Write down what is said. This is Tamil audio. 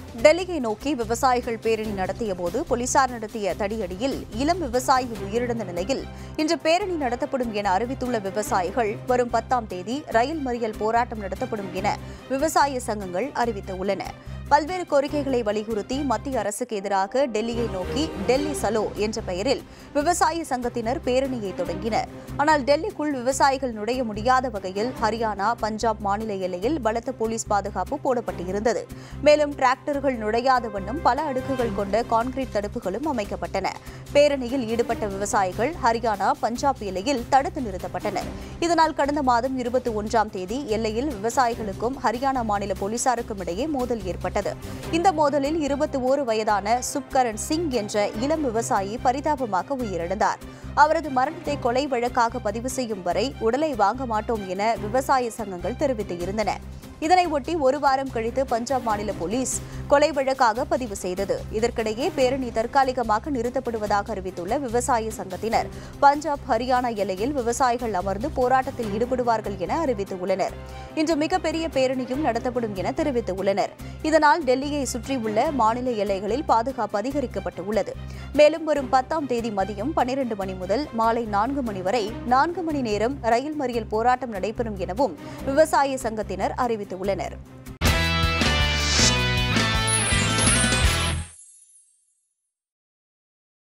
டெல்லியை நோக்கி விவசாயிகள் பேரணி நடத்திய போது போலீசார் நடத்திய தடியடியில் இளம் விவசாயி உயிரிழந்த நிலையில் இன்று பேரணி நடத்தப்படும் என அறிவித்துள்ள விவசாயிகள் வரும் பத்தாம் தேதி ரயில் மறியல் போராட்டம் நடத்தப்படும் என விவசாய சங்கங்கள் அறிவித்துள்ளன பல்வேறு கோரிக்கைகளை வலியுறுத்தி மத்திய அரசுக்கு எதிராக டெல்லியை நோக்கி டெல்லி சலோ என்ற பெயரில் விவசாய சங்கத்தினர் பேரணியை தொடங்கினர் ஆனால் டெல்லிக்குள் விவசாயிகள் நுழைய முடியாத வகையில் ஹரியானா பஞ்சாப் மாநில எல்லையில் பலத்த போலீஸ் பாதுகாப்பு போடப்பட்டிருந்தது மேலும் டிராக்டர்கள் நுழையாத வண்ணம் பல அடுக்குகள் கொண்ட கான்கிரீட் தடுப்புகளும் அமைக்கப்பட்டன பேரணியில் ஈடுபட்ட விவசாயிகள் ஹரியானா பஞ்சாப் எல்லையில் தடுத்து நிறுத்தப்பட்டனர் இதனால் கடந்த மாதம் இருபத்தி ஒன்றாம் தேதி எல்லையில் விவசாயிகளுக்கும் ஹரியானா மாநில போலீசாருக்கும் இடையே மோதல் ஏற்பட்டது இந்த மோதலில் இருபத்தி ஓரு வயதான சுப்கரண் சிங் என்ற இளம் விவசாயி பரிதாபமாக உயிரிழந்தார் அவரது மரணத்தை கொலை வழக்காக பதிவு செய்யும் வரை உடலை வாங்க மாட்டோம் என விவசாய சங்கங்கள் தெரிவித்து இருந்தன இதனை ஒட்டி ஒரு வாரம் கழித்து பஞ்சாப் மாநில போலீஸ் கொலை வழக்காக பதிவு செய்தது இதற்கிடையே பேரணி தற்காலிகமாக நிறுத்தப்படுவதாக அறிவித்துள்ள விவசாய சங்கத்தினர் பஞ்சாப் ஹரியானா எல்லையில் விவசாயிகள் அமர்ந்து போராட்டத்தில் ஈடுபடுவார்கள் என அறிவித்துள்ளனர் இன்று மிகப்பெரிய பேரணியும் நடத்தப்படும் என தெரிவித்துள்ளனர் இதனால் டெல்லியை சுற்றியுள்ள மாநில எல்லைகளில் பாதுகாப்பு அதிகரிக்கப்பட்டுள்ளது மேலும் வரும் பத்தாம் தேதி மதியம் பன்னிரண்டு மணி முதல் மாலை நான்கு மணி வரை நான்கு மணி நேரம் ரயில் மறியல் போராட்டம் நடைபெறும் எனவும் விவசாய சங்கத்தினர் அறிவித்துள்ளனர்